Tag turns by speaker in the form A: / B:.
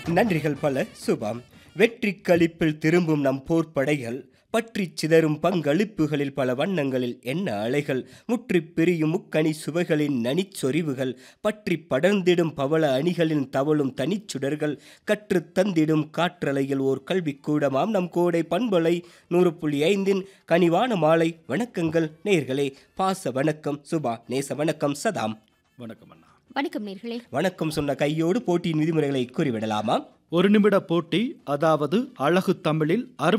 A: நன்றிகள் பல சுபம் வெற்றி களிப்பில் திரும்பும் நம் போர்ப்படைகள் பற்றி சிதறும் பங்களிப்புகளில் பல வண்ணங்களில் என்ன அலைகள் முற்றிப் பிரியும் முக்கணி சுவைகளின் நனிச்சொரிவுகள் பற்றி படர்ந்திடும் பவள அணிகளின் தவழும் தனிச்சுடர்கள் கற்றுத் தந்திடும் காற்றலையில் ஓர் கல்விக்கூடமாம் நம் கோடை பண்பலை நூறு புள்ளி ஐந்தின் கனிவான மாலை வணக்கங்கள் நேர்களே பாச வணக்கம் சுபா நேச வணக்கம் சதாம்
B: வணக்கம் அண்ணா
C: வணக்கம் நேர்களே
A: வணக்கம் சொன்ன கையோடு போட்டியின் விதிமுறைகளை கூறிவிடலாமா
B: ஒரு நிமிட போட்டி அதாவது அழகு தமிழில்